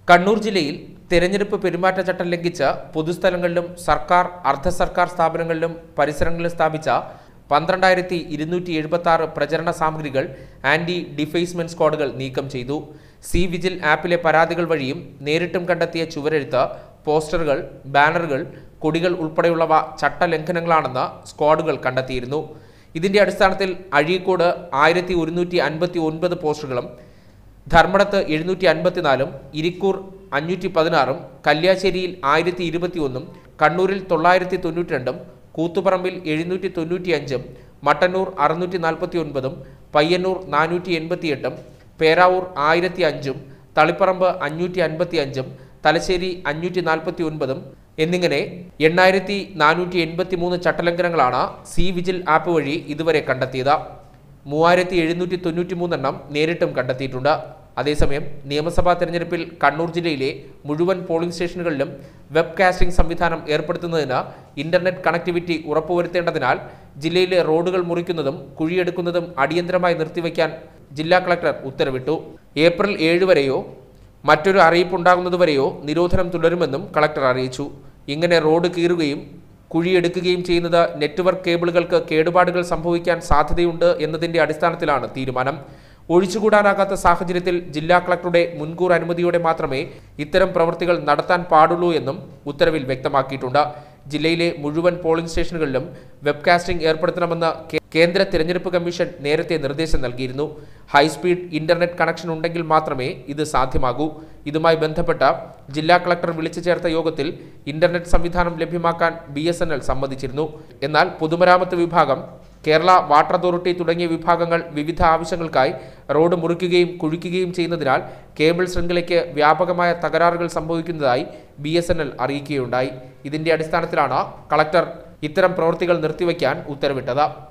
കണ്ണൂർ ജില്ലയിൽ തെരഞ്ഞെടുപ്പ് പെരുമാറ്റച്ചട്ടം ലംഘിച്ച് പൊതുസ്ഥലങ്ങളിലും സർക്കാർ അർദ്ധ സർക്കാർ സ്ഥാപനങ്ങളിലും പരിസരങ്ങളിലും സ്ഥാപിച്ച പന്ത്രണ്ടായിരത്തി ഇരുന്നൂറ്റി എഴുപത്തി ആറ് പ്രചരണ സാമഗ്രികൾ ആന്റി ഡിഫേസ്മെന്റ് സ്ക്വാഡുകൾ നീക്കം ചെയ്തു സി വിജിൽ ആപ്പിലെ പരാതികൾ വഴിയും നേരിട്ടും കണ്ടെത്തിയ ചുവരെഴുത്ത് പോസ്റ്ററുകൾ ബാനറുകൾ കൊടികൾ ഉൾപ്പെടെയുള്ളവ ചട്ടലംഘനങ്ങളാണെന്ന് സ്ക്വാഡുകൾ കണ്ടെത്തിയിരുന്നു ഇതിന്റെ അടിസ്ഥാനത്തിൽ അഴീക്കോട് ആയിരത്തി ഒരുന്നൂറ്റി അൻപത്തി ഒൻപത് പോസ്റ്ററുകളും ധർമ്മടത്ത് എഴുന്നൂറ്റി അൻപത്തിനാലും ഇരിക്കൂർ അഞ്ഞൂറ്റി പതിനാറും കല്യാശ്ശേരിയിൽ ആയിരത്തി ഇരുപത്തിയൊന്നും കണ്ണൂരിൽ തൊള്ളായിരത്തി തൊണ്ണൂറ്റി രണ്ടും കൂത്തുപറമ്പിൽ എഴുന്നൂറ്റി തൊണ്ണൂറ്റി അഞ്ചും മട്ടന്നൂർ അറുന്നൂറ്റി നാൽപ്പത്തി ഒൻപതും പയ്യന്നൂർ നാനൂറ്റി എൺപത്തിയെട്ടും പേരാവൂർ ആയിരത്തി അഞ്ചും തളിപ്പറമ്പ് അഞ്ഞൂറ്റി അൻപത്തി അഞ്ചും തലശ്ശേരി അഞ്ഞൂറ്റി നാൽപ്പത്തി ഒൻപതും എന്നിങ്ങനെ എണ്ണായിരത്തി നാനൂറ്റി എൺപത്തി മൂന്ന് ചട്ടലംഘനങ്ങളാണ് സി വിജിൽ ആപ്പ് വഴി ഇതുവരെ കണ്ടെത്തിയത് മൂവായിരത്തി എഴുന്നൂറ്റി തൊണ്ണൂറ്റി മൂന്നെണ്ണം നേരിട്ടും കണ്ടെത്തിയിട്ടുണ്ട് അതേസമയം നിയമസഭാ തെരഞ്ഞെടുപ്പിൽ കണ്ണൂർ ജില്ലയിലെ മുഴുവൻ പോളിംഗ് സ്റ്റേഷനുകളിലും വെബ് കാസ്റ്റിംഗ് സംവിധാനം ഏർപ്പെടുത്തുന്നതിന് ഇന്റർനെറ്റ് കണക്ടിവിറ്റി ഉറപ്പുവരുത്തേണ്ടതിനാൽ ജില്ലയിലെ റോഡുകൾ മുറിക്കുന്നതും കുഴിയെടുക്കുന്നതും അടിയന്തരമായി നിർത്തിവെക്കാൻ ജില്ലാ കളക്ടർ ഉത്തരവിട്ടു ഏപ്രിൽ ഏഴ് വരെയോ മറ്റൊരു അറിയിപ്പുണ്ടാകുന്നതുവരെയോ നിരോധനം തുടരുമെന്നും കളക്ടർ അറിയിച്ചു ഇങ്ങനെ റോഡ് കീറുകയും കുഴിയെടുക്കുകയും ചെയ്യുന്നത് നെറ്റ്വർക്ക് കേബിളുകൾക്ക് കേടുപാടുകൾ സംഭവിക്കാൻ സാധ്യതയുണ്ട് എന്നതിന്റെ അടിസ്ഥാനത്തിലാണ് തീരുമാനം ഒഴിച്ചുകൂടാനാകാത്ത സാഹചര്യത്തിൽ ജില്ലാ കളക്ടറുടെ മുൻകൂർ അനുമതിയോടെ മാത്രമേ ഇത്തരം പ്രവൃത്തികൾ നടത്താൻ പാടുള്ളൂ എന്നും ഉത്തരവിൽ വ്യക്തമാക്കിയിട്ടുണ്ട് ജില്ലയിലെ മുഴുവൻ പോളിംഗ് സ്റ്റേഷനുകളിലും വെബ്കാസ്റ്റിംഗ് ഏർപ്പെടുത്തണമെന്ന് കേ- കേന്ദ്ര തിരഞ്ഞെടുപ്പ് കമ്മീഷൻ നേരത്തെ നിർദ്ദേശം നൽകിയിരുന്നു ഹൈസ്പീഡ് ഇന്റർനെറ്റ് കണക്ഷൻ ഉണ്ടെങ്കിൽ മാത്രമേ ഇത് സാധ്യമാകൂ ഇതുമായി ബന്ധപ്പെട്ട ജില്ലാ കളക്ടർ വിളിച്ചു ചേർത്ത യോഗത്തിൽ ഇന്റർനെറ്റ് സംവിധാനം ലഭ്യമാക്കാൻ ബി സമ്മതിച്ചിരുന്നു എന്നാൽ പൊതുമരാമത്ത് വിഭാഗം കേരള വാട്ടർ അതോറിറ്റി തുടങ്ങിയ വിഭാഗങ്ങൾ വിവിധ ആവശ്യങ്ങൾക്കായി റോഡ് മുറിക്കുകയും കുഴിക്കുകയും ചെയ്യുന്നതിനാൽ കേബിൾ ശൃംഖലയ്ക്ക് വ്യാപകമായ തകരാറുകൾ സംഭവിക്കുന്നതായി ബി അറിയിക്കുകയുണ്ടായി ഇതിന്റെ അടിസ്ഥാനത്തിലാണ് കളക്ടർ ഇത്തരം പ്രവൃത്തികൾ നിർത്തിവെക്കാൻ ഉത്തരവിട്ടത്